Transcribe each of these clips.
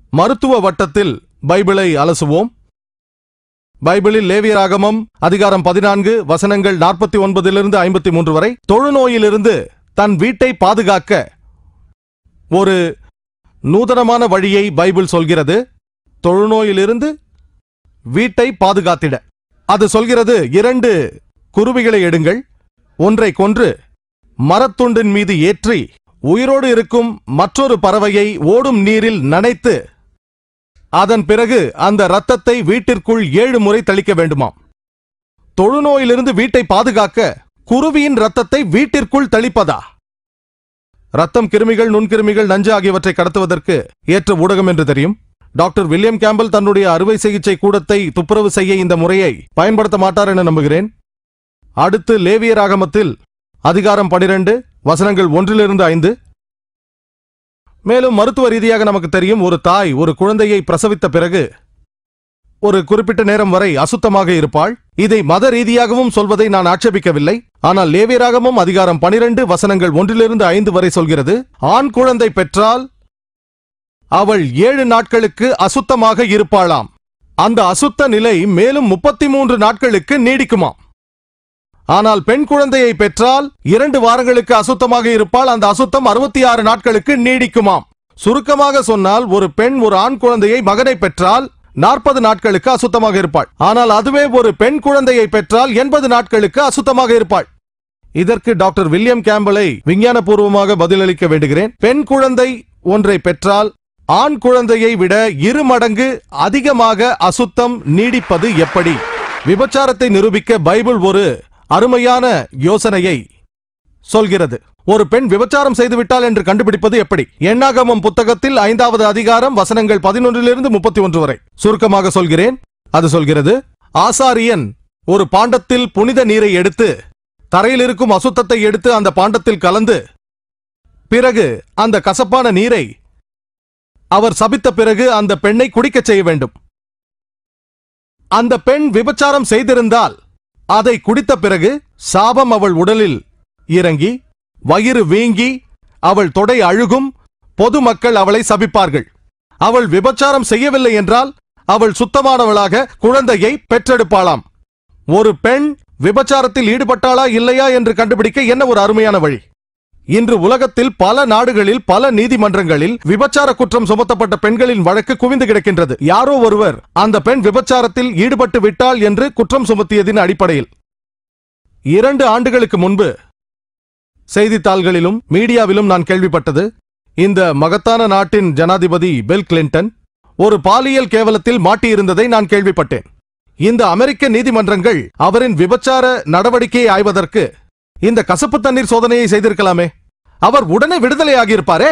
மருத்துவ வட்டத்தில் பைபிளை அலசுவோம் பைபிளில் லேவியராகமம் அதிகாரம் பதினான்கு வசனங்கள் நாற்பத்தி ஒன்பதிலிருந்து ஐம்பத்தி மூன்று வரை தொழுநோயிலிருந்து தன் வீட்டை பாதுகாக்க ஒரு நூதனமான வழியை பைபிள் சொல்கிறது தொழுநோயிலிருந்து வீட்டை பாதுகாத்திட அது சொல்கிறது இரண்டு குருவிகளை எடுங்கள் ஒன்றை கொன்று மரத்துண்டின் மீது ஏற்றி உயிரோடு இருக்கும் மற்றொரு பறவையை ஓடும் நீரில் நனைத்து அதன் பிறகு அந்த இரத்தத்தை வீட்டிற்குள் ஏழு முறை தெளிக்க வேண்டுமாம் தொழுநோயிலிருந்து வீட்டை பாதுகாக்க குருவியின் இரத்தத்தை வீட்டிற்குள் தெளிப்பதா ரத்தம் கிருமிகள் நுண்கிருமிகள் நஞ்சு ஆகியவற்றை கடத்துவதற்கு ஏற்ற ஊடகம் என்று தெரியும் டாக்டர் வில்லியம் கேம்பல் தன்னுடைய அறுவை சிகிச்சை கூடத்தை துப்புரவு செய்ய இந்த முறையை பயன்படுத்த மாட்டார் என நம்புகிறேன் அடுத்து லேவியராகமத்தில் அதிகாரம் பனிரெண்டு வசனங்கள் ஒன்றிலிருந்து ஐந்து மேலும் மருத்துவ ரீதியாக நமக்கு தெரியும் ஒரு தாய் ஒரு குழந்தையை பிரசவித்த பிறகு ஒரு குறிப்பிட்ட நேரம் வரை அசுத்தமாக இருப்பாள் இதை மத ரீதியாகவும் சொல்வதை நான் ஆட்சேபிக்கவில்லை ஆனால் லேவியராகமும் அதிகாரம் பனிரெண்டு வசனங்கள் ஒன்றிலிருந்து ஐந்து வரை சொல்கிறது ஆண் குழந்தை பெற்றால் அவள் ஏழு நாட்களுக்கு அசுத்தமாக இருப்பாளாம் அந்த அசுத்த நிலை மேலும் முப்பத்தி மூன்று நாட்களுக்கு நீடிக்குமாம் ஆனால் பெண் குழந்தையை பெற்றால் இரண்டு வாரங்களுக்கு அசுத்தமாக இருப்பாள் அந்த அசுத்தம் அறுபத்தி ஆறு நாட்களுக்கு நீடிக்குமாம் சுருக்கமாக சொன்னால் ஒரு பெண் ஒரு ஆண் குழந்தையை மகனை பெற்றால் நாற்பது நாட்களுக்கு அசுத்தமாக இருப்பாள் ஆனால் அதுவே ஒரு பெண் குழந்தையை பெற்றால் எண்பது நாட்களுக்கு அசுத்தமாக இருப்பாள் இதற்கு டாக்டர் வில்லியம் கேம்பலை விஞ்ஞானபூர்வமாக பதிலளிக்க வேண்டுகிறேன் பெண் குழந்தை ஒன்றை பெற்றால் ஆண் குழந்தையை விட இரு மடங்கு அதிகமாக அசுத்தம் நீடிப்பது எப்படி விபச்சாரத்தை நிரூபிக்க பைபிள் ஒரு அருமையான யோசனையை சொல்கிறது ஒரு பெண் விபச்சாரம் செய்துவிட்டால் என்று கண்டுபிடிப்பது எப்படி எண்ணாகமம் புத்தகத்தில் ஐந்தாவது அதிகாரம் வசனங்கள் பதினொன்றிலிருந்து முப்பத்தி ஒன்று வரை சுருக்கமாக சொல்கிறேன் அது சொல்கிறது ஆசாரியன் ஒரு பாண்டத்தில் புனித நீரை எடுத்து தரையில் இருக்கும் அசுத்தத்தை எடுத்து அந்த பாண்டத்தில் கலந்து பிறகு அந்த கசப்பான நீரை அவர் சபித்த பிறகு அந்த பெண்ணை குடிக்கச் செய்ய வேண்டும் அந்த பெண் விபச்சாரம் செய்திருந்தால் அதை குடித்த பிறகு சாபம் அவள் உடலில் இறங்கி வயிறு வீங்கி அவள் தொடை அழுகும் பொதுமக்கள் அவளை சபிப்பார்கள் அவள் விபச்சாரம் செய்யவில்லை என்றால் அவள் சுத்தமானவளாக குழந்தையை பெற்றெடுப்பாளாம் ஒரு பெண் விபச்சாரத்தில் ஈடுபட்டாளா இல்லையா என்று கண்டுபிடிக்க என்ன ஒரு அருமையான வழி இன்று உலகத்தில் பல நாடுகளில் பல நீதிமன்றங்களில் விபச்சார குற்றம் சுமத்தப்பட்ட பெண்களின் வழக்கு குவிந்து கிடக்கின்றது யாரோ ஒருவர் அந்த பெண் விபச்சாரத்தில் ஈடுபட்டு விட்டாள் என்று குற்றம் சுமத்தியதின் அடிப்படையில் இரண்டு ஆண்டுகளுக்கு முன்பு செய்தித்தாள்களிலும் மீடியாவிலும் நான் கேள்விப்பட்டது இந்த மகத்தான நாட்டின் ஜனாதிபதி பில் கிளின்டன் ஒரு பாலியல் கேவலத்தில் மாட்டியிருந்ததை நான் கேள்விப்பட்டேன் இந்த அமெரிக்க நீதிமன்றங்கள் அவரின் விபச்சார நடவடிக்கையை ஆய்வதற்கு இந்த கசப்பு தண்ணீர் சோதனையை செய்திருக்கலாமே அவர் உடனே விடுதலையாகியிருப்பாரே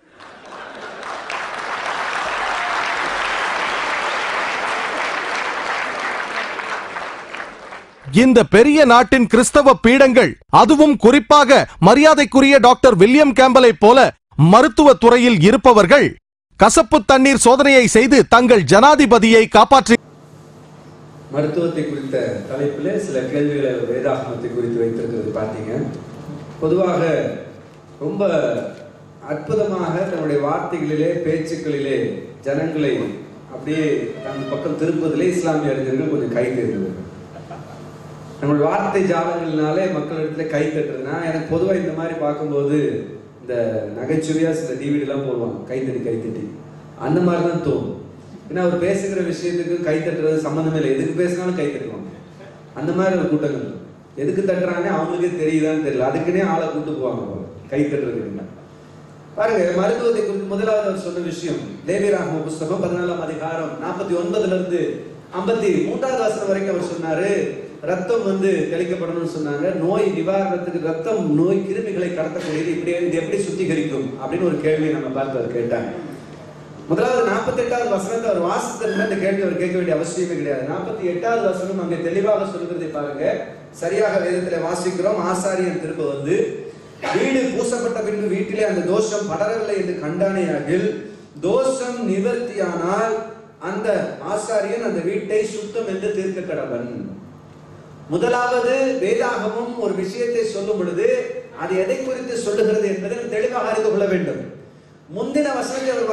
இந்த பெரிய நாட்டின் கிறிஸ்தவ பீடங்கள் அதுவும் குறிப்பாக மரியாதைக்குரிய டாக்டர் வில்லியம் கேம்பலை போல மருத்துவ துறையில் இருப்பவர்கள் கசப்பு தண்ணீர் சோதனையை செய்து தங்கள் ஜனாதிபதியை காப்பாற்றி மருத்துவத்தை குறித்த தலைப்பிலே சில கேள்விகளை அவர் வேதாகமத்தை குறித்து வைத்திருக்கிறது பார்த்தீங்க பொதுவாக ரொம்ப அற்புதமாக தன்னுடைய வார்த்தைகளிலே பேச்சுக்களிலே ஜனங்களை அப்படியே தன் பக்கம் திருப்பதிலே இஸ்லாமிய அறிஞர்கள் கொஞ்சம் கை தேர்ந்தது நம்மளுடைய வார்த்தை ஜாலங்கள்னாலே மக்களிடத்துல கை தட்டுறதுனா எனக்கு பொதுவாக இந்த மாதிரி பார்க்கும்போது இந்த நகைச்சுவையா சில டிவிடிலாம் போடுவாங்க கைத்தட்டி கைத்தட்டி அந்த மாதிரி தான் தோணும் ஏன்னா அவர் பேசுகிற விஷயத்துக்கு கை தட்டுறது சம்மந்தமே இல்லை எதுக்கு பேசினாலும் கை தட்டுவாங்க அந்த மாதிரி ஒரு கூட்டங்கள் இருக்கு. எதுக்கு தட்டுறாங்க அவங்களுக்கே தெரியுதான்னு தெரியல அதுக்குன்னே ஆளை கூட்டு போவாங்க போல கை தட்டுறதுக்கு பாருங்க மருத்துவத்தை குறித்து முதலாவது அவர் சொன்ன விஷயம் லேவியராகம புஸ்தகம் பதினாலாம் அதிகாரம் நாற்பத்தி ஒன்பதுல இருந்து ஐம்பத்தி மூன்றாவது வசனம் வரைக்கும் அவர் சொன்னாரு ரத்தம் வந்து தெளிக்கப்படணும்னு சொன்னாங்க நோய் நிவாரணத்துக்கு ரத்தம் நோய் கிருமிகளை கடத்தக்கூடியது இப்படி இது எப்படி சுத்திகரிக்கும் அப்படின்னு ஒரு கேள்வியை நம்ம பார்த்து அவர் கேட்டாங்க முதலாவது நாற்பத்தி எட்டாவது வசனத்தை அவர் வாசித்ததுல இந்த கேள்வி அவர் கேட்க வேண்டிய அவசியமே கிடையாது நாற்பத்தி எட்டாவது வசனம் அங்கே தெளிவாக சொல்கிறதை பாருங்க சரியாக வேதத்துல வாசிக்கிறோம் ஆசாரியன் திரும்ப வந்து வீடு பூசப்பட்ட பின்பு வீட்டிலே அந்த தோஷம் படரவில்லை என்று கண்டானேயாகில் தோஷம் நிவர்த்தியானால் அந்த ஆசாரியன் அந்த வீட்டை சுத்தம் என்று தீர்க்க கடவன் முதலாவது வேதாகமும் ஒரு விஷயத்தை சொல்லும் பொழுது அது எதை குறித்து சொல்லுகிறது என்பதை தெளிவாக அறிந்து கொள்ள வேண்டும் முந்தின வசனத்தை அவர் வாசித்திருந்த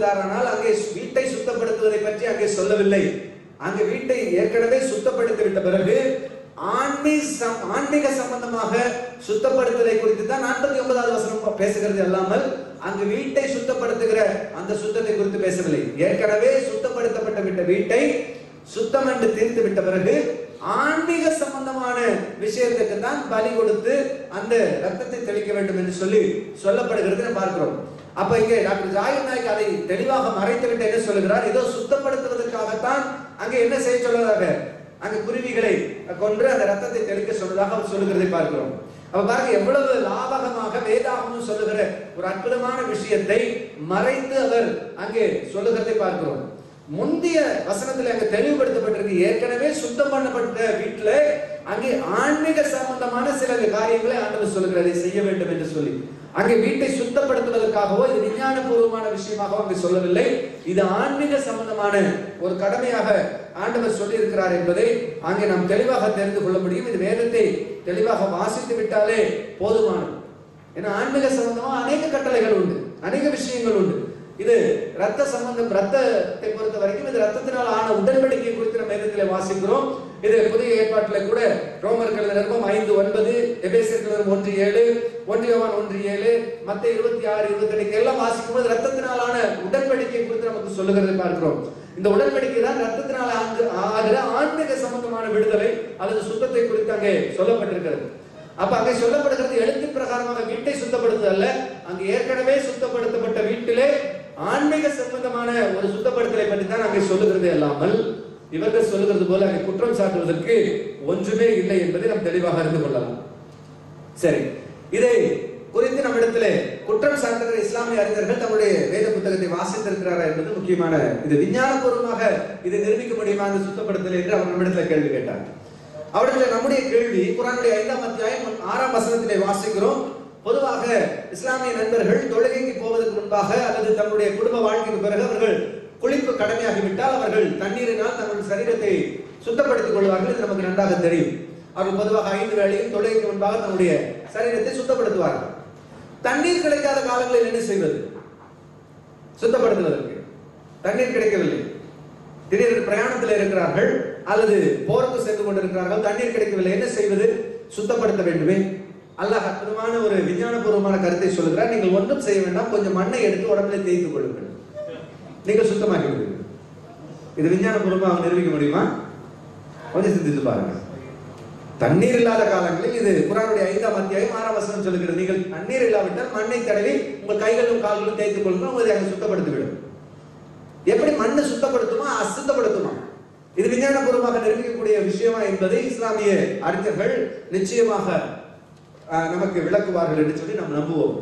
சுத்தப்படுத்துகிறாரானால் அங்கே வீட்டை சுத்தப்படுத்துவதை பற்றி அங்கே சொல்லவில்லை அங்கே வீட்டை ஏற்கனவே சுத்தப்படுத்தி விட்ட பிறகு ஆன்மீக சம்- ஆன்மீக சம்பந்தமாக சுத்தப்படுத்துவதை குறித்து தான் நாற்பத்தி ஒன்பதாவது வசனம் பேசுகிறது அல்லாமல் அங்கு வீட்டை சுத்தப்படுத்துகிற அந்த சுத்தத்தை குறித்து பேசவில்லை ஏற்கனவே சுத்தப்படுத்தப்பட்ட விட்ட வீட்டை சுத்தம் என்று தீர்த்து விட்ட பிறகு ஆன்மீக சம்பந்தமான விஷயத்துக்கு தான் பலி கொடுத்து அந்த ரத்தத்தை தெளிக்க வேண்டும் என்று சொல்லி சொல்லப்படுகிறது நம்ம பார்க்கிறோம் அப்ப இங்கே டாக்டர் ஜாகிர் நாயக் அதை தெளிவாக மறைத்துவிட்டு என்ன சொல்லுகிறார் ஏதோ சுத்தப்படுத்துவதற்காகத்தான் அங்கே என்ன செய்ய சொல்வதாக அங்க குருவிகளை கொன்று அந்த ரத்தத்தை தெளிக்க சொன்னதாக அவர் சொல்லுகிறதை பார்க்கிறோம் அப்ப பாருங்க எவ்வளவு லாபகமாக வேதாகமும் சொல்லுகிற ஒரு அற்புதமான விஷயத்தை மறைத்து அவர் அங்கே சொல்லுகிறதை பார்க்கிறோம் முந்தைய வசனத்தில் அங்க தெளிவுபடுத்தப்பட்டிருக்கு ஏற்கனவே சுத்தம் பண்ணப்பட்ட வீட்டுல அங்கே ஆன்மீக சம்பந்தமான சில காரியங்களை ஆண்டவர் சொல்லுகிறார் இதை செய்ய வேண்டும் என்று சொல்லி அங்கே வீட்டை சுத்தப்படுத்துவதற்காகவோ இது விஞ்ஞானபூர்வமான விஷயமாகவோ அங்கே சொல்லவில்லை இது ஆன்மீக சம்பந்தமான ஒரு கடமையாக ஆண்டவர் சொல்லி இருக்கிறார் என்பதை அங்கே நாம் தெளிவாக தெரிந்து கொள்ள முடியும் இது வேதத்தை தெளிவாக வாசித்து விட்டாலே போதுமானது ஏன்னா ஆன்மீக சம்பந்தமா அநேக கட்டளைகள் உண்டு அநேக விஷயங்கள் உண்டு இது ரத்த சம்பந்தம் ரத்தத்தை பொறுத்த வரைக்கும் இது ரத்தத்தினால் ஆன உடன்படிக்கை குறித்து நம்ம வேதத்தில் வாசிக்கிறோம் இது புதிய ஏற்பாட்டில் கூட ரோமர் நிருபம் ஐந்து ஒன்பது எபேசியர் நிருபம் ஒன்று ஏழு ஒன்றியவான் ஒன்று ஏழு மத்த இருபத்தி ஆறு இருபத்தி ரெண்டு எல்லாம் வாசிக்கும் போது ரத்தத்தினாலான உடன்படிக்கை குறித்து நமக்கு சொல்லுகிறதை பார்க்கிறோம் இந்த உடன்படிக்கை தான் ரத்தத்தினால் ஆண்டு ஆகிற ஆன்மீக சம்பந்தமான விடுதலை அல்லது சுத்தத்தை குறித்து அங்கே சொல்லப்பட்டிருக்கிறது அப்ப அங்கே சொல்லப்படுகிறது எழுத்து பிரகாரமாக வீட்டை சுத்தப்படுத்துதல்ல அங்கு ஏற்கனவே சுத்தப்படுத்தப்பட்ட வீட்டிலே ஆன்மீக சம்பந்தமான ஒரு சுத்தப்படுத்தலை பற்றி தான் அங்கே சொல்லுகிறது அல்லாமல் இவர்கள் சொல்லுகிறது போல அங்கே குற்றம் சாட்டுவதற்கு ஒன்றுமே இல்லை என்பதை நாம் தெளிவாக அறிந்து கொள்ளலாம் சரி இதை குறித்து நம்மிடத்துல குற்றம் சாட்டுகிற இஸ்லாமிய அறிஞர்கள் தங்களுடைய வேத புத்தகத்தை வாசித்திருக்கிறாரா என்பது முக்கியமான இது விஞ்ஞானபூர்வமாக இதை நிரூபிக்க முடியுமா அந்த சுத்தப்படுத்தல் என்று அவர் நம்மிடத்துல கேள்வி கேட்டார் அவர்கள் நம்முடைய கேள்வி குரானுடைய ஐந்தாம் அத்தியாயம் ஆறாம் வசனத்திலே வாசிக்கிறோம் பொதுவாக இஸ்லாமிய நண்பர்கள் தொழுகைக்கு போவதற்கு முன்பாக அல்லது தங்களுடைய குடும்ப வாழ்க்கைக்கு பிறகு அவர்கள் குளிப்பு கடமையாகிவிட்டால் அவர்கள் தண்ணீரினால் தங்களுடைய சரீரத்தை சுத்தப்படுத்திக் கொள்வார்கள் இது நமக்கு நன்றாக தெரியும் அவர்கள் பொதுவாக ஐந்து வேளையும் தொழுகைக்கு முன்பாக தன்னுடைய சரீரத்தை சுத்தப்படுத்துவார்கள் தண்ணீர் கிடைக்காத காலங்களில் என்ன செய்வது சுத்தப்படுத்துவதற்கு தண்ணீர் கிடைக்கவில்லை திடீரென்று பிரயாணத்தில் இருக்கிறார்கள் அல்லது போருக்கு சென்று கொண்டிருக்கிறார்கள் தண்ணீர் கிடைக்கவில்லை என்ன செய்வது சுத்தப்படுத்த வேண்டுமே அல்லாஹ் அற்புதமான ஒரு விஞ்ஞானபூர்வமான கருத்தை சொல்லுகிறார் நீங்கள் ஒன்றும் செய்ய வேண்டாம் கொஞ்சம் மண்ணை எடுத்து உடம்புல தேய்த்துக் கொள்ளுங்கள் நீங்கள் சுத்தமாகி விடுவீர்கள் இது விஞ்ஞானபூர்வமாக நிரூபிக்க முடியுமா கொஞ்சம் சிந்தித்து பாருங்க தண்ணீர் இல்லாத காலங்களில் இது குரானுடைய ஐந்தாம் அத்தியாயம் ஆறாம் வசனம் சொல்லுகிறது நீங்கள் தண்ணீர் இல்லாவிட்டால் மண்ணை தடவி உங்கள் கைகளும் கால்களும் தேய்த்துக் கொள்ளுங்கள் உங்களை அதை சுத்தப்படுத்தி விடும் எப்படி மண்ணை சுத்தப்படுத்துமா அசுத்தப்படுத்துமா இது விஞ்ஞானபூர்வமாக நிரூபிக்கக்கூடிய விஷயமா என்பதை இஸ்லாமிய அறிஞர்கள் நிச்சயமாக அஹ், நமக்கு விளக்குவார்கள் என்று சொல்லி நாம் நம்புவோம்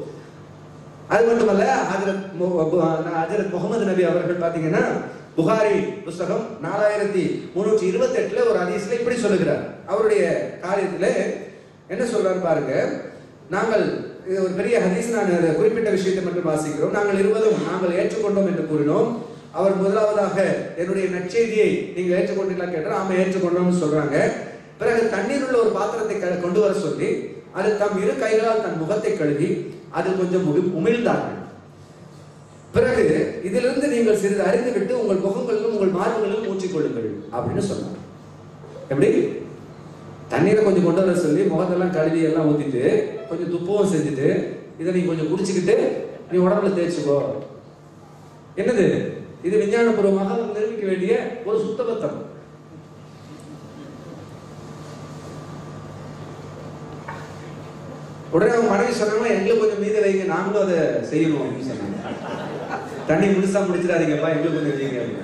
அது மட்டுமல்ல ஹஜரத் மு- அபு- ஹஜரத் முகமது நபி அவர்கள் பாத்தீங்கன்னா புகாரி புஸ்தகம் நாலாயிரத்தி முன்னூற்றி இருபத்தி எட்டுல ஒரு ஹதீஸ்ல இப்படி சொல்லுகிறார் அவருடைய காரியத்துல என்ன சொல்றாரு பாருங்க நாங்கள் இது ஒரு பெரிய ஹதீஸ் நான் அதை குறிப்பிட்ட விஷயத்தை மட்டும் வாசிக்கிறோம் நாங்கள் இருவரும் நாங்கள் ஏற்றுக்கொண்டோம் என்று கூறினோம் அவர் முதலாவதாக என்னுடைய நற்செய்தியை நீங்கள் ஏற்றுக்கொண்டீங்களா கேட்டார் ஆமா ஏற்றுக்கொண்டோம்னு சொல்றாங்க பிறகு தண்ணீர் உள்ள ஒரு பாத்திரத்தை க- கொண்டு வர சொல்லி அது தம் இரு கைகளால் தன் முகத்தை கழுவி அதில் கொஞ்சம் உமி- உமிழ்ந்தார்கள் பிறகு இதிலிருந்து நீங்கள் சிறிது அறிந்துவிட்டு உங்கள் முகங்களிலும் உங்கள் மார்புகளிலும் மூச்சிக்கொள்ளுங்கள் அப்படின்னு சொன்னாங்க எப்படி தண்ணீரை கொஞ்சம் கொண்டு வர சொல்லி முகத்தெல்லாம் கழுவி எல்லாம் ஊத்திட்டு கொஞ்சம் துப்பவும் செஞ்சுட்டு இதை நீ கொஞ்சம் குடிச்சுக்கிட்டு நீ உடம்புல தேய்ச்சிக்கோ என்னது இது விஞ்ஞானபூர்வமாக நிரூபிக்க வேண்டிய ஒரு சுத்தபத்தம் உடனே அவங்க மனைவி சொன்னாங்க எங்களுக்கு கொஞ்சம் மீத வைங்க நாங்களும் அதை செய்யணும் அப்படின்னு சொன்னாங்க தண்ணி முழுசா முடிச்சிடாதீங்கப்பா எங்களுக்கு கொஞ்சம் வைங்க அப்படின்னு.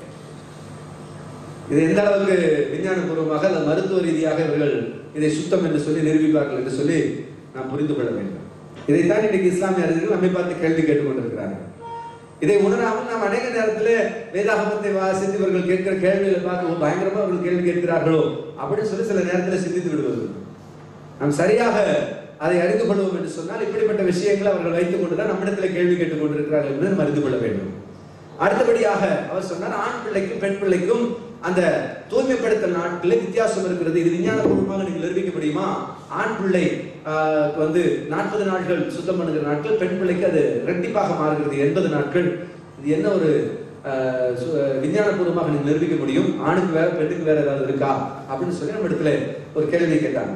இது எந்த அளவுக்கு விஞ்ஞானபூர்வமாக அல்லது மருத்துவ ரீதியாக இவர்கள் இதை சுத்தம் என்று சொல்லி நிரூபிப்பார்கள் என்று சொல்லி நாம் புரிந்து கொள்ள வேண்டும் இதைத்தான் இன்னைக்கு இஸ்லாமிய அறிஞர்கள் நம்மை பார்த்து கேள்வி கேட்டுக்கொண்டிருக்கிறார்கள் இதை உணராமல் நாம் அநேக நேரத்தில் வேதாகமத்தை வாசித்து இவர்கள் கேட்கிற கேள்விகளை பார்த்து "ஓ, பயங்கரமா அவர்கள் கேள்வி கேட்கிறார்களோ அப்படின்னு சொல்லி சில நேரத்தில் சிந்தித்து விடுவது நாம் சரியாக அதை அறிந்து கொள்வோம் என்று சொன்னால் இப்படிப்பட்ட விஷயங்களை அவர்கள் வைத்துக் கொண்டுதான் நம்மிடத்தில் கேள்வி கேட்டுக் கொண்டிருக்கிறார்கள் என்று நாம் அறிந்து கொள்ள வேண்டும் அடுத்தபடியாக அவர் சொன்னார் ஆண் பிள்ளைக்கும் பெண் பிள்ளைக்கும் அந்த தூய்மைப்படுத்தல் நாட்களில் வித்தியாசம் இருக்கிறது இது விஞ்ஞானபூர்வமாக நீங்கள் நிரூபிக்க முடியுமா ஆண் பிள்ளை ஆஹ், வந்து நாற்பது நாட்கள் சுத்தம் பண்ணுகிற நாட்கள் பெண் பிள்ளைக்கு அது ரெட்டிப்பாக மாறுகிறது எண்பது நாட்கள் இது என்ன ஒரு அஹ், சு- விஞ்ஞானபூர்வமாக நீங்க நிரூபிக்க முடியும் ஆணுக்கு வேற பெண்ணுக்கு வேற ஏதாவது இருக்கா அப்படின்னு சொல்லி நம்ம இடத்துல ஒரு கேள்வி கேட்டாங்க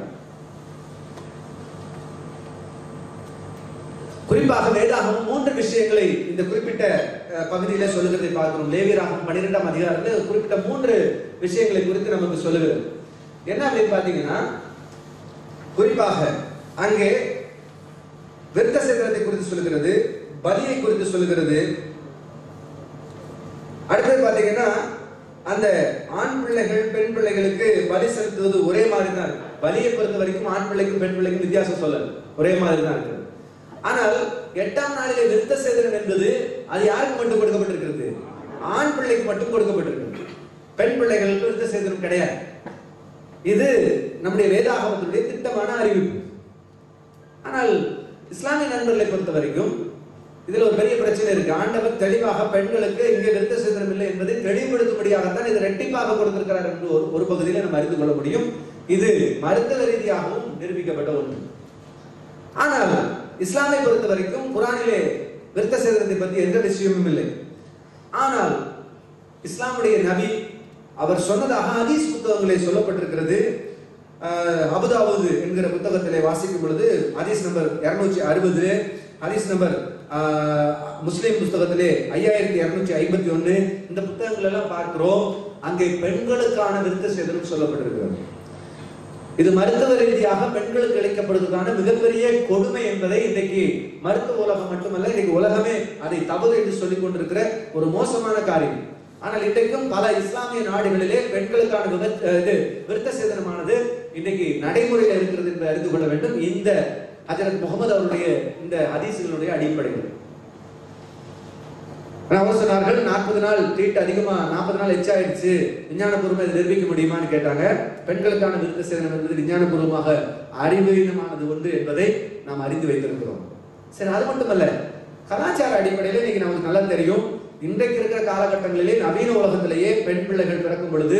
குறிப்பாக வேதாகமம் மூன்று விஷயங்களை இந்த குறிப்பிட்ட அஹ், பகுதியில சொல்லுகிறதை பார்க்கிறோம் லேவியராகம் பன்னிரெண்டாம் அதிகாரத்தில் ஒரு குறிப்பிட்ட மூன்று விஷயங்களை குறித்து நமக்கு சொல்லுகிறது என்ன அப்படின்னு பாத்தீங்கன்னா குறிப்பாக அங்கே விருத்த சேதனத்தை குறித்து சொல்லுகிறது பலியை குறித்து சொல்லுகிறது அடுத்தது பாத்தீங்கன்னா அந்த ஆண் பிள்ளைகள் பெண் பிள்ளைகளுக்கு பலி செலுத்துவது ஒரே மாதிரி தான் இருக்கு பலியை பொறுத்த வரைக்கும் ஆண் பிள்ளைக்கும் பெண் பிள்ளைக்கும் வித்தியாசம் சொல்லல ஒரே மாதிரி தான் இருக்கு ஆனால் எட்டாம் நாளிலே விருத்த சேதனம் என்பது அது யாருக்கு மட்டும் கொடுக்கப்பட்டிருக்கிறது ஆண் பிள்ளைக்கு மட்டும் கொடுக்கப்பட்டிருக்கிறது பெண் பிள்ளைகளுக்கு விருத்த சேதனம் கிடையாது இது நம்முடைய வேதாகமத்தினுடைய திட்டமான அறிவிப்பு ஆனால் இஸ்லாமிய நண்பர்களை பொறுத்த வரைக்கும் இதுல ஒரு பெரிய பிரச்சனை இருக்கு ஆண்டவர் தெளிவாக பெண்களுக்கு இங்கே விருத்த சேதனம் இல்லை என்பதை தெளிவுபடுத்தும்படியாகத்தான் இது ரெட்டிப்பாக கொடுத்திருக்கிறார் என்று ஒரு ஒரு பகுதியில நம்ம அறிந்து கொள்ள முடியும் இது மருத்துவ ரீதியாகவும் நிரூபிக்கப்பட்ட ஒன்று ஆனால் இஸ்லாமை பொறுத்த வரைக்கும் குரானிலே விருத்த சேதனத்தை பற்றி எந்த விஷயமும் இல்லை ஆனால் இஸ்லாமுடைய நபி அவர் சொன்னதாக ஹதீஸ் புத்தகங்களே சொல்லப்பட்டிருக்கிறது அஹ், அபுதாவுது என்கிற புத்தகத்திலே வாசிக்கும் பொழுது ஹதீஸ் நம்பர் இருநூற்றி அறுபது ஹதீஸ் நம்பர் அஹ், முஸ்லிம் புத்தகத்திலே ஐயாயிரத்தி இருநூற்றி ஐம்பத்தி ஒன்னு இந்த புத்தகங்கள் எல்லாம் பார்க்கிறோம் அங்கே பெண்களுக்கான விருத்த சேதனம் சொல்லப்பட்டிருக்கிறது இது மருத்துவ ரீதியாக பெண்களுக்கு அளிக்கப்படுவதற்கான மிகப்பெரிய கொடுமை என்பதை இன்றைக்கு மருத்துவ உலகம் மட்டுமல்ல இன்னைக்கு உலகமே அதை தவறு என்று சொல்லிக் கொண்டிருக்கிற ஒரு மோசமான காரியம் ஆனால் இன்றைக்கும் பல இஸ்லாமிய நாடுகளிலே பெண்களுக்கான விபத்- அஹ் இது விருத்த சேதனமானது இன்றைக்கு நடைமுறையில் இருக்கிறது என்று அறிந்து கொள்ள வேண்டும் இந்த ஹஜரத் முகமது அவருடைய இந்த ஹதீசுகளுடைய அடிப்படையில் ஆனா அவர் சொன்னார்கள் நாற்பது நாள் ட்ரீட் அதிகமா நாற்பது நாள் எச்சாயிடுச்சு விஞ்ஞானபூர்வமா இதை நிரூபிக்க முடியுமான்னு கேட்டாங்க பெண்களுக்கான விருத்த சேதனம் என்பது விஞ்ஞானபூர்வமாக அறிவீனமானது ஒன்று என்பதை நாம் அறிந்து வைத்திருக்கிறோம் சரி அது மட்டுமல்ல கலாச்சார அடிப்படையில் இன்னைக்கு நமக்கு நல்லா தெரியும் இன்றைக்கு இருக்கிற காலகட்டங்களிலே நவீன உலகத்திலேயே பெண் பிள்ளைகள் பிறக்கும் பொழுது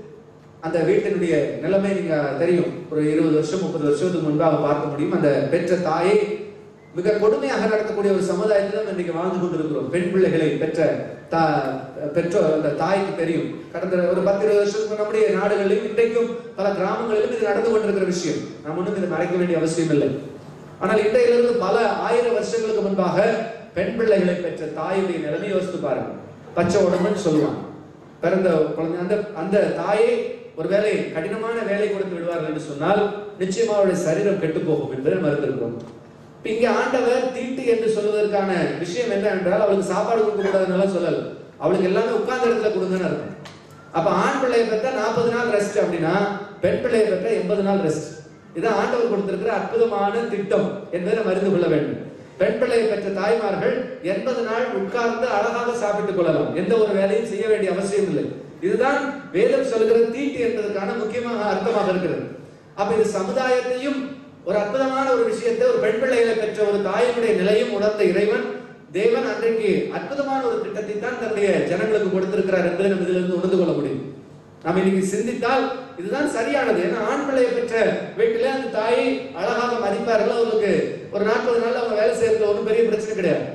அந்த வீட்டினுடைய நிலைமை நீங்க தெரியும் ஒரு இருபது வருஷம் முப்பது வருஷத்துக்கு முன்பாக பார்க்க முடியும் அந்த பெற்ற தாயை மிக கொடுமையாக நடக்கக்கூடிய ஒரு சமுதாயத்தில் நம்ம இன்னைக்கு வாழ்ந்து கொண்டிருக்கிறோம் பெண் பிள்ளைகளை பெற்ற தா பெற்றோர் அந்த தாய்க்கு தெரியும் கடந்த ஒரு பத்து இருபது வருஷத்துக்கு நம்முடைய நாடுகளிலும் இன்றைக்கும் பல கிராமங்களிலும் இது நடந்து கொண்டிருக்கிற விஷயம் நாம் ஒன்றும் இதை மறைக்க வேண்டிய அவசியம் இல்லை ஆனால் இன்றையிலிருந்து பல ஆயிரம் வருஷங்களுக்கு முன்பாக பெண் பிள்ளைகளை பெற்ற தாயுடைய நிலைமை யோசித்து பாருங்க பச்சை உடம்புன்னு சொல்லுவாங்க பிறந்த குழந்தை அந்த அந்த தாயை ஒருவேளை கடினமான வேலை கொடுத்து விடுவார்கள் என்று சொன்னால் நிச்சயமா அவருடைய சரீரம் கெட்டு போகும் என்பதை மறுத்திருக்கிறோம் இப்ப இங்க ஆண்டவர் தீட்டு என்று சொல்வதற்கான விஷயம் என்ன என்றால் அவளுக்கு சாப்பாடு கொடுக்க கூடாதுன்னு சொல்லல அவளுக்கு எல்லாமே உட்கார்ந்த இடத்துல கொடுங்கன்னு இருக்கும் அப்ப ஆண் பிள்ளையை பெற்ற நாற்பது நாள் ரெஸ்ட் அப்படின்னா பெண் பிள்ளையை பெற்ற எண்பது நாள் ரெஸ்ட் இதான் ஆண்டவர் கொடுத்திருக்கிற அற்புதமான திட்டம் என்பதை நம்ம அறிந்து கொள்ள வேண்டும் பெண் பிள்ளையை பெற்ற தாய்மார்கள் எண்பது நாள் உட்கார்ந்து அழகாக சாப்பிட்டுக் கொள்ளலாம் எந்த ஒரு வேலையும் செய்ய வேண்டிய அவசியம் இல்லை இதுதான் வேதம் சொல்கிற தீட்டு என்பதற்கான முக்கியமாக அர்த்தமாக இருக்கிறது அப்ப இது சமுதாயத்தையும் ஒரு அற்புதமான ஒரு விஷயத்தை ஒரு பெண் பிள்ளைகளை பெற்ற ஒரு தாயினுடைய நிலையும் உணர்ந்த இறைவன் தேவன் அன்றைக்கு அற்புதமான ஒரு திட்டத்தை தான் தன்னுடைய ஜனங்களுக்கு கொடுத்திருக்கிறார் என்பதை நம்ம இதிலிருந்து உணர்ந்து கொள்ள முடியும் நாம் இன்னைக்கு சிந்தித்தால் இதுதான் சரியானது ஏன்னா ஆண் பிள்ளையை பெற்ற வீட்டிலே அந்த தாயை அழகாக மதிப்பார்கள் அவங்களுக்கு ஒரு நாற்பது நாள் அவங்க வேலை செய்யறதுல ஒன்றும் பெரிய பிரச்சனை கிடையாது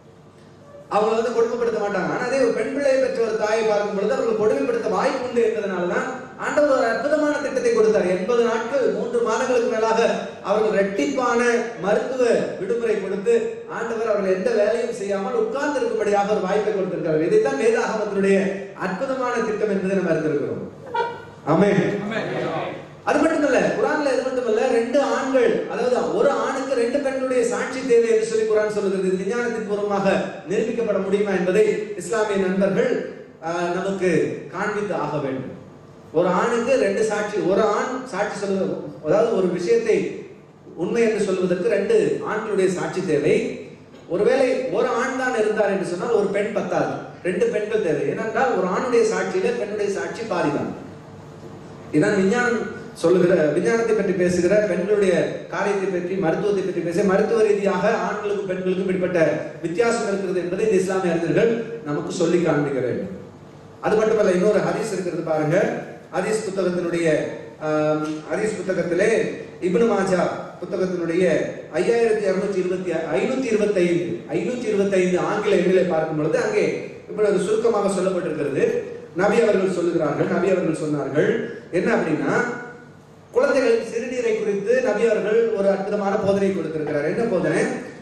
அவங்களை வந்து கொடுமைப்படுத்த மாட்டாங்க ஆனா அதே ஒரு பெண் பிள்ளையை பெற்ற ஒரு தாயை பார்க்கும் பொழுது அவர்கள் கொடுமைப்படுத்த வாய்ப்பு உண்டு என்பதனாலதான் ஆண்டவர் ஒரு அற்புதமான திட்டத்தை கொடுத்தார் எண்பது நாட்கள் மூன்று மாதங்களுக்கு மேலாக அவர்கள் ரெட்டிப்பான மருத்துவ விடுமுறை கொடுத்து ஆண்டவர் அவர்கள் எந்த வேலையும் செய்யாமல் உட்கார்ந்து இருக்கும்படியாக ஒரு வாய்ப்பை கொடுத்திருக்கிறார் இதைத்தான் வேதாகமத்தினுடைய அற்புதமான திட்டம் என்பதை நம்ம அறிந்திருக்கிறோம் ஆமென் அது மட்டுமல்ல குரான்ல இது மட்டுமல்ல ரெண்டு ஆண்கள் அதாவது ஒரு ஆணுக்கு ரெண்டு பெண்களுடைய சாட்சி தேவை என்று சொல்லி குரான் சொல்லுகிறது இது விஞ்ஞானத்தின் பூர்வமாக நிரூபிக்கப்பட முடியுமா என்பதை இஸ்லாமிய நண்பர்கள் ஆஹ், நமக்கு காண்பித்து ஆக வேண்டும் ஒரு ஆணுக்கு ரெண்டு சாட்சி ஒரு ஆண் சாட்சி சொல்வது அதாவது ஒரு விஷயத்தை உண்மை என்று சொல்வதற்கு ரெண்டு ஆண்களுடைய சாட்சி தேவை ஒருவேளை ஒரு ஆண் தான் இருந்தார் என்று சொன்னால் ஒரு பெண் பத்தாது ரெண்டு பெண்கள் தேவை ஏனென்றால் ஒரு ஆணுடைய சாட்சியில பெண்ணுடைய சாட்சி பாதிதான் இதான் விஞ்ஞானம் சொல்லுகிற விஞ்ஞானத்தை பற்றி பேசுகிற பெண்களுடைய காரியத்தை பற்றி மருத்துவத்தை பற்றி பேச மருத்துவ ரீதியாக ஆண்களுக்கும் பெண்களுக்கும் இப்படிப்பட்ட வித்தியாசம் இருக்கிறது என்பதை இந்த இஸ்லாமிய அறிஞர்கள் நமக்கு சொல்லி காண்பிக்க வேண்டும் அது மட்டுமல்ல இன்னொரு ஹதீஸ் இருக்கிறது பாருங்க ஹதீஸ் புத்தகத்தினுடைய ஆம், ஹதீஸ் புத்தகத்திலே இப்னு மாஜா புத்தகத்தினுடைய ஐயாயிரத்தி இருநூத்தி இருபத்தி ஐநூத்தி இருபத்தி ஐந்து ஐநூத்தி இருபத்தி ஐந்து ஆங்கில எண்களை பார்க்கும் பொழுது அங்கே இப்பொழுது சுருக்கமாக சொல்லப்பட்டிருக்கிறது நபி அவர்கள் சொல்லுகிறார்கள் நபி அவர்கள் சொன்னார்கள் என்ன அப்படின்னா குழந்தைகள் சிறுநீரை குறித்து நபி அவர்கள் ஒரு அற்புதமான போதனை கொடுத்திருக்கிறார் என்ன போதனை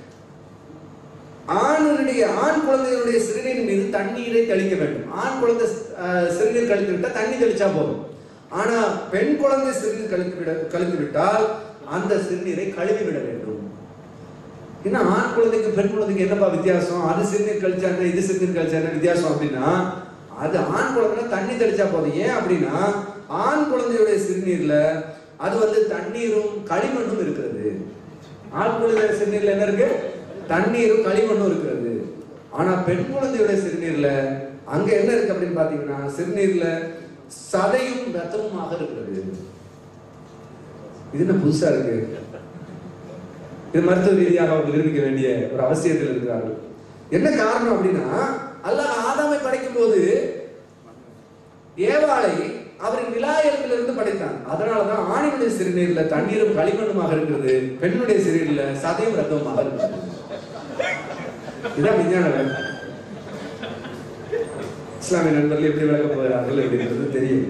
ஆணுடைய ஆண் குழந்தைகளுடைய சிறுநீர் மீது தண்ணீரை தெளிக்க வேண்டும் ஆண் குழந்தை அஹ், சிறுநீர் கழித்து விட்டால் தண்ணி தெளிச்சா போதும் ஆனா பெண் குழந்தை சிறுநீர் கழித்து விட கழித்து விட்டால் அந்த சிறுநீரை கழுவி விட வேண்டும் என்ன ஆண் குழந்தைக்கு பெண் குழந்தைக்கு என்னப்பா வித்தியாசம் அது சிறுநீர் கழிச்சா என்ன இது சிறுநீர் கழிச்சா என்ன வித்தியாசம் அப்படின்னா அது ஆண் குழந்தைனா தண்ணி தெளிச்சா போதும் ஏன் அப்படின்னா ஆண் குழந்தையுடைய சிறுநீர்ல அது வந்து தண்ணீரும் களிமண்ணும் இருக்கிறது ஆண் குழந்தை சிறுநீர்ல என்ன இருக்கு தண்ணீரும் களிமண்ணும் இருக்கிறது ஆனா பெண் குழந்தையுடைய சிறுநீர்ல அங்க என்ன இருக்கு அப்படின்னு பாத்தீங்கன்னா சிறுநீர்ல சதையும் ரத்தமுமாக இருக்கிறது இது என்ன புதுசா இருக்கு இது மருத்துவ ரீதியாக அவங்க நிரூபிக்க வேண்டிய ஒரு அவசியத்தில் இருக்கிறார்கள் என்ன காரணம் அப்படின்னா அல்லாஹ் ஆதாமை படைக்கும் போது ஏவாளை அவரின் விலாயத்திலிருந்து படைத்தான் அதனாலதான் ஆணினுடைய சிறுநீர்ல தண்ணீரும் களிமண்ணுமாக இருக்கிறது பெண்ணுடைய சிறுநீர்ல சதையும் ரத்தமுமாக இருக்கிறது இதான் விஞ்ஞான வேலை இஸ்லாமிய நண்பர்கள் எப்படி விளக்க போகிறார்கள் அப்படின்றது தெரியும்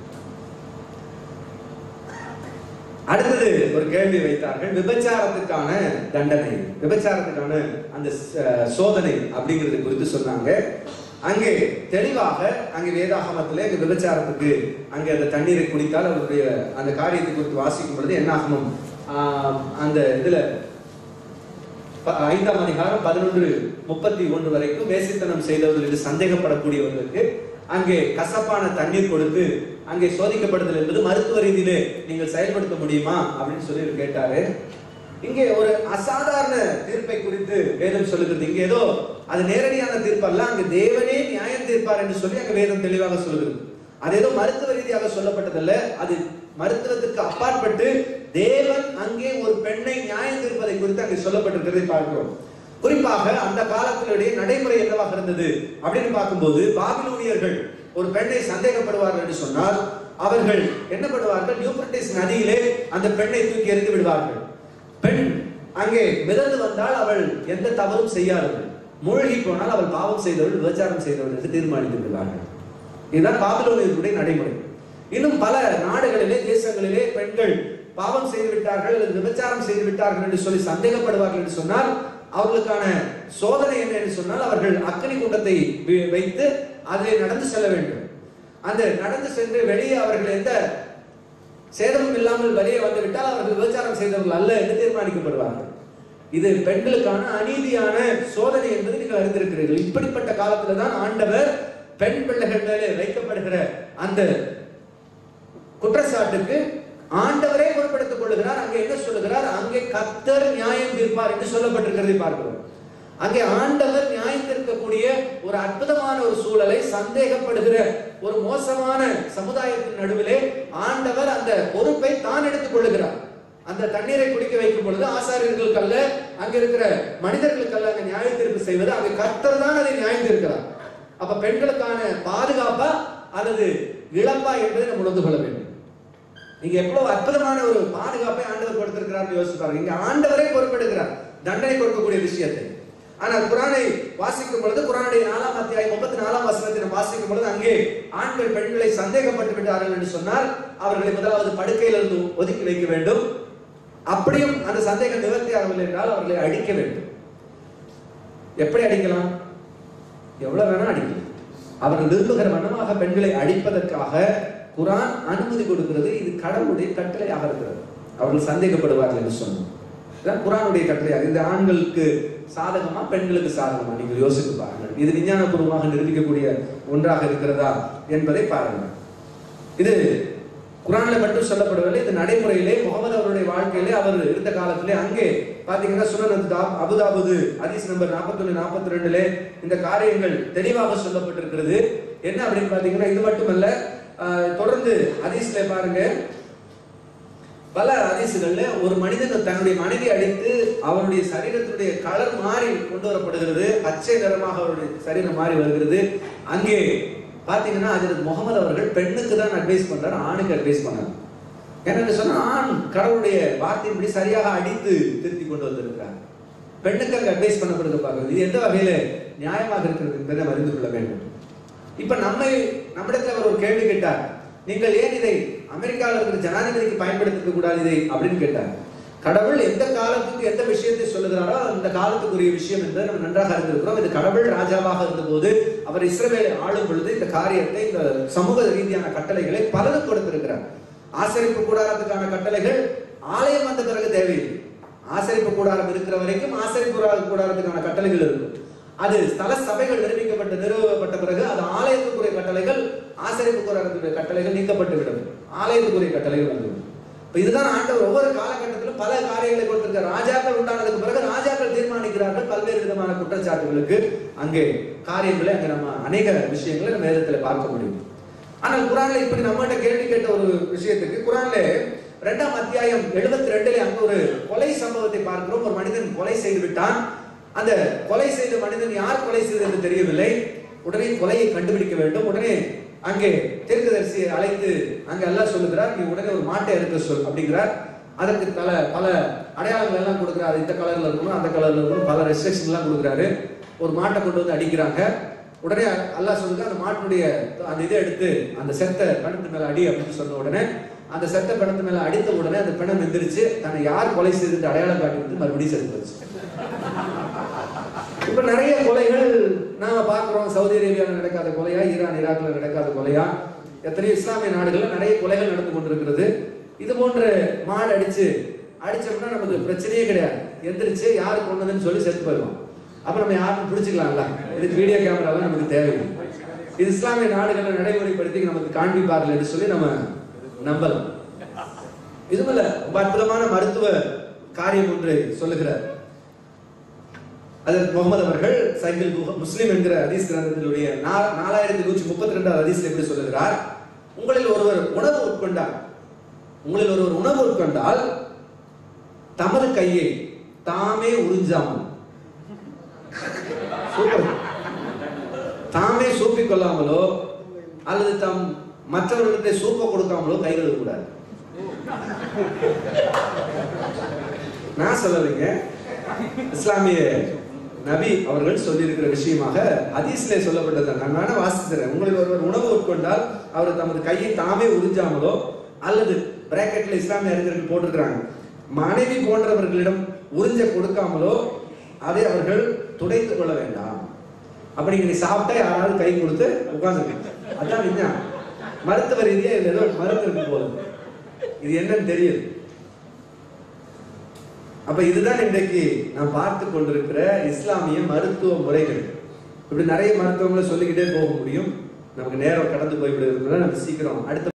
அடுத்தது ஒரு கேள்வி வைத்தார்கள் விபச்சாரத்துக்கான தண்டனை விபச்சாரத்துக்கான அந்த ச- சோதனை அப்படிங்கிறது குறித்து சொன்னாங்க அங்கே தெளிவாக அங்கே வேதாகமத்திலே அங்கே விபச்சாரத்துக்கு அங்கே அந்த தண்ணீரை குடித்தால் அவருடைய அந்த காரியத்தை குறித்து வாசிக்கும் பொழுது என்ன ஆகணும் ஆஹ் அந்த இதுல ப- ஐந்தாம் அதிகாரம் பதினொன்று முப்பத்தி ஒன்று வரைக்கும் வேசித்தனம் செய்தவர்கள் என்று சந்தேகப்படக்கூடியவர்களுக்கு அங்கே கசப்பான தண்ணீர் கொடுத்து அங்கே சோதிக்கப்படுதல் என்பது மருத்துவ ரீதியிலே நீங்கள் செயல்படுத்த முடியுமா அப்படின்னு சொல்லி இவர் கேட்டாரு இங்கே ஒரு அசாதாரண தீர்ப்பை குறித்து வேதம் சொல்லுகிறது இங்க ஏதோ அது நேரடியான தீர்ப்பு அல்ல அங்க தேவனே நியாயம் தீர்ப்பார் என்று சொல்லி அங்க வேதம் தெளிவாக சொல்லுகிறது அது ஏதோ மருத்துவ ரீதியாக சொல்லப்பட்டதல்ல அது மருத்துவத்துக்கு அப்பாற்பட்டு தேவன் அங்கே ஒரு பெண்ணை நியாயம் தீர்ப்பதை குறித்து அங்கே சொல்லப்பட்டிருக்கிறதை பார்க்கிறோம் குறிப்பாக அந்த காலத்தினுடைய நடைமுறை என்னவாக இருந்தது அப்படின்னு பார்க்கும்போது பாபிலோனியர்கள் ஒரு பெண்ணை சந்தேகப்படுவார்கள் என்று சொன்னால் அவர்கள் என்ன பண்ணுவார்கள் யூப்ரட்டிஸ் நதியிலே அந்த பெண்ணை தூக்கி எறிந்து விடுவார்கள் பெண் அங்கே மிதந்து வந்தால் அவள் எந்த தவறும் செய்யாதவள் மூழ்கி போனால் அவள் பாவம் செய்தவள் விபச்சாரம் செய்தவள் என்று தீர்மானித்து விடுவார்கள் இதுதான் பாபிலோனியர்களுடைய நடைமுறை இன்னும் பல நாடுகளிலே தேசங்களிலே பெண்கள் பாவம் செய்து விட்டார்கள் அல்லது விபச்சாரம் செய்து விட்டார்கள் என்று சொல்லி சந்தேகப்படுவார்கள் என்று சொன்னால் அவர்களுக்கான சோதனை என்ன என்று சொன்னால் அவர்கள் அக்னி குண்டத்தை வி- வைத்து அதிலே நடந்து செல்ல வேண்டும் அந்த நடந்து சென்று வெளியே அவர்கள் எந்த சேதமும் இல்லாமல் வெளியே வந்து விட்டால் அவர்கள் விபச்சாரம் செய்தவர்கள் அல்ல என்று தீர்மானிக்கப்படுவார்கள் இது பெண்களுக்கான அநீதியான சோதனை என்பதை நீங்கள் அறிந்திருக்கிறீர்கள் இப்படிப்பட்ட காலத்துல தான் ஆண்டவர் பெண் பிள்ளைகள் மேலே வைக்கப்படுகிற அந்த குற்றச்சாட்டுக்கு ஆண்டவரே பொறுப்படுத்திக் கொள்ளுகிறார் அங்கே என்ன சொல்லுகிறார் அங்கே கத்தர் நியாயம் தீர்ப்பார் என்று சொல்லப்பட்டிருக்கிறதை பார்க்கிறோம் அங்கே ஆண்டவர் நியாயம் தீர்க்கக்கூடிய ஒரு அற்புதமான ஒரு சூழலை சந்தேகப்படுகிற ஒரு மோசமான சமுதாயத்தின் நடுவிலே ஆண்டவர் அந்த பொறுப்பை தான் எடுத்துக் கொள்ளுகிறார் அந்த தண்ணீரை குடிக்க வைக்கும் பொழுது ஆசாரியர்களுக்கு அல்ல அங்க இருக்கிற மனிதர்களுக்கு அல்ல அங்க நியாய தீர்ப்பு செய்வது அங்க கர்த்தர் தான் அதை நியாயம் தீர்க்கிறார் அப்ப பெண்களுக்கான பாதுகாப்பா அல்லது இழப்பா என்பதை நம்ம உணர்ந்து கொள்ள வேண்டும் நீங்க எவ்வளவு அற்புதமான ஒரு பாதுகாப்பை ஆண்டவர் கொடுத்திருக்கிறார் யோசிச்சு பாருங்க இங்க ஆண்டவரே பொறுப்பெடுக்கிறார் தண்டனை கொடுக்கக்கூடிய விஷயத்தை ஆனால் குரானை வாசிக்கும் பொழுது குரானுடைய நாலாம் அத்தியாயம் முப்பத்தி நாலாம் வசனத்தை நாம் வாசிக்கும் பொழுது அங்கே ஆண்கள் பெண்களை சந்தேகப்பட்டு விட்டார்கள் என்று சொன்னால் அவர்களை முதலாவது படுக்கையிலிருந்து ஒதுக்கி வைக்க வேண்டும் அப்படியும் அந்த சந்தேகம் நிவர்த்தி ஆகவில்லை என்றால் அவர்களை அடிக்க வேண்டும் எப்படி அடிக்கலாம் எவ்வளவு வேணா அடிக்கலாம் அவர்கள் விரும்புகிற வண்ணமாக பெண்களை அடிப்பதற்காக குரான் அனுமதி கொடுக்கிறது இது கடவுளுடைய கட்டளையாக இருக்கிறது அவர்கள் சந்தேகப்படுவார்கள் என்று சொன்னோம் இதான் குரானுடைய கட்டளையாக இந்த ஆண்களுக்கு சாதகமா பெண்களுக்கு சாதகமா நீங்கள் யோசித்து பாருங்கள் இது விஞ்ஞானபூர்வமாக நிரூபிக்கக்கூடிய ஒன்றாக இருக்கிறதா என்பதை பாருங்கள் இது குரான்ல மட்டும் சொல்லப்படவில்லை இந்த நடைமுறையிலே முகமது அவருடைய வாழ்க்கையிலே அவர் இருந்த காலத்திலே அங்கே பாத்தீங்கன்னா சுனன் அபுதாபுது ஹதீஸ் நம்பர் 41 42 ரெண்டுல இந்த காரியங்கள் தெளிவாக சொல்லப்பட்டிருக்கிறது என்ன அப்படின்னு பாத்தீங்கன்னா இது மட்டுமல்ல ஆஹ், தொடர்ந்து ஹதீஸ்ல பாருங்க பல ஹதீசுகள்ல ஒரு மனிதன் தன்னுடைய மனைவி அடித்து அவருடைய சரீரத்தினுடைய கலர் மாறி கொண்டு வரப்படுகிறது பச்சை நிறமாக அவருடைய சரீரம் மாறி வருகிறது அங்கே பாத்தீங்கன்னா அதில் முகமது அவர்கள் பெண்ணுக்கு தான் அட்வைஸ் பண்றாரு ஆணுக்கு அட்வைஸ் பண்ணாரு என்னன்னு சொன்னா ஆண் கடவுளுடைய வார்த்தையின்படி சரியாக அடித்து திருத்தி கொண்டு வந்திருக்கிறார் பெண்ணுக்கு அங்க அட்வைஸ் பண்ணப்படுது பார்க்கிறது இது எந்த வகையில நியாயமாக இருக்கிறது என்பதை நாம் அறிந்து கொள்ள வேண்டும் இப்ப நம்மை நம்மிடத்துல அவர் ஒரு கேள்வி கேட்டார் நீங்கள் ஏன் இதை அமெரிக்காவில் இருக்கிற ஜனாதிபதிக்கு பயன்படுத்திக்க கூடாது இதை அப்படின்னு கேட்டார் கடவுள் எந்த காலத்துக்கு எந்த விஷயத்தை சொல்லுகிறாரோ அந்த காலத்துக்குரிய விஷயம் என்பதை நம்ம நன்றாக அறிந்திருக்கிறோம் இது கடவுள் ராஜாவாக இருந்தபோது அவர் இஸ்ரவேலை ஆளும் பொழுது இந்த காரியத்தை இந்த சமூக ரீதியான கட்டளைகளை பலரும் கொடுத்திருக்கிறார் ஆசரிப்பு கூடாரத்துக்கான கட்டளைகள் ஆலயம் வந்த பிறகு தேவையில்லை ஆசரிப்பு கூடாரம் இருக்கிற வரைக்கும் ஆசரிப்பு கூடா- கூடாரத்துக்கான கட்டளைகள் இருக்கும் அது ஸ்தல சபைகள் நிரூபிக்கப்பட்டு நிறுவப்பட்ட பிறகு அது ஆலயத்துக்குரிய கட்டளைகள் ஆசரிப்பு கூடாரத்துடைய கட்டளைகள் நீக்கப்பட்டு விடும் ஆலயத்துக்குரிய கட்டளைகள் வந்துவிடும் இப்ப இதுதான் ஆண்டவர் ஒவ்வொரு காலகட்டத்திலும் பல காரியங்களை கொடுத்திருக்க ராஜாக்கள் உண்டானதுக்கு பிறகு ராஜாக்கள் தீர்மானிக்கிறார்கள் பல்வேறு விதமான குற்றச்சாட்டுகளுக்கு அங்கே காரியங்களை அங்கே நம்ம அநேக விஷயங்களை நம்ம வேதத்துல பார்க்க முடியும் ஆனால் குரான்ல இப்படி நம்மகிட்ட கேள்வி கேட்ட ஒரு விஷயத்துக்கு குரான்ல இரண்டாம் அத்தியாயம் எழுபத்தி ரெண்டுல அங்க ஒரு கொலை சம்பவத்தை பார்க்கிறோம் ஒரு மனிதன் கொலை செய்து விட்டான் அந்த கொலை செய்த மனிதன் யார் கொலை செய்தது என்று தெரியவில்லை உடனே கொலையை கண்டுபிடிக்க வேண்டும் உடனே அங்கே தீர்க்கதரிசியை அழைத்து அங்க எல்லாம் சொல்லுகிறார் நீ உடனே ஒரு மாட்டை எடுக்க சொல் அப்படிங்கிறார் அதற்கு பல பல அடையாளங்கள் எல்லாம் கொடுக்குறாரு இந்த கலர்ல இருக்கணும் அந்த கலர்ல இருக்கணும் பல ரெஸ்ட்ரிக்ஷன் எல்லாம் கொடுக்குறாரு ஒரு மாட்டை கொண்டு வந்து அடிக்கிறாங்க உடனே அல்லாஹ் சொல்லுங்க அந்த மாட்டுடைய அந்த இதை எடுத்து அந்த செத்த பிணத்து மேல அடி அப்படின்னு சொன்ன உடனே அந்த செத்த பிணத்து மேல அடித்த உடனே அந்த பிணம் எந்திரிச்சு தன்னை யார் கொலை செய்து அடையாளம் காட்டி வந்து மறுபடியும் செத்து போச்சு இப்ப நிறைய கொலைகள் நாம பார்க்கிறோம் சவுதி அரேபியாவில் நடக்காத கொலையா ஈரான் ஈராக்ல நடக்காத கொலையா எத்தனையோ இஸ்லாமிய நாடுகள்ல நிறைய கொலைகள் நடந்து கொண்டிருக்கிறது இது போன்ற மாடு அடிச்சு அடிச்சோம்னா நமக்கு பிரச்சனையே கிடையாது எந்திரிச்சு யாரு கொண்டதுன்னு சொல்லி செத்து போயிடும் அப்ப நம்ம யாரும் பிடிச்சிக்கலாம்ல இதுக்கு வீடியோ கேமராலாம் நமக்கு தேவையில்லை இது இஸ்லாமிய நாடுகளை நடைமுறைப்படுத்தி நமக்கு காண்பிப்பார்கள் என்று சொல்லி நம்ம நம்பலாம் இதுமல்ல ரொம்ப அற்புதமான மருத்துவ காரியம் ஒன்று சொல்லுகிறார் அதற்கு முகமது அவர்கள் சைக்கிள் புக- முஸ்லிம் என்கிற ஹதீஸ் கிரந்தத்தினுடைய நா- நாலாயிரத்தி நூற்றி முப்பத்தி ரெண்டாவது ஹதீஸ்ல எப்படி சொல்லுகிறார் உங்களில் ஒருவர் உணவு உட்கொண்டார் உங்களில் ஒருவர் உணவு உட்கொண்டால் தமது கையை தாமே உறிஞ்சாமல் சூப்பர் தாமே சூப்பிக் கொள்ளாமலோ அல்லது தம் மற்றவர்களுக்கு சூப்ப கொடுக்காமலோ கை கழுவக்கூடாது நான் சொல்லலைங்க இஸ்லாமிய நபி அவர்கள் சொல்லியிருக்கிற விஷயமாக ஹதீஸ்ல சொல்லப்பட்டது நான் வேணா வாசிக்கிறேன் உங்களில் ஒருவர் உணவு உட்கொண்டால் அவர் தமது கையை தாமே உறிஞ்சாமலோ அல்லது பிராக்கெட்ல இஸ்லாமிய அறிஞர்கள் போட்டிருக்கிறாங்க மனைவி போன்றவர்களிடம் உறிஞ்ச கொடுக்காமலோ அதை அவர்கள் துடைத்துக் கொள்ள வேண்டாம் அப்படி நீ சாப்பிட்டா யாராவது கை கொடுத்து உட்கார்ந்துருங்க அதான் விஞ்ஞானம் மருத்துவ ரீதியா இதுல ஏதோ மருந்து இருக்கு போல இது என்னன்னு தெரியுது அப்ப இதுதான் இன்றைக்கு நாம் பார்த்து கொண்டிருக்கிற இஸ்லாமிய மருத்துவ முறைகள் இப்படி நிறைய மருத்துவங்களை சொல்லிக்கிட்டே போக முடியும் நமக்கு நேரம் கடந்து போய்விடுவதனால நம்ம சீக்கிரம் அடுத்த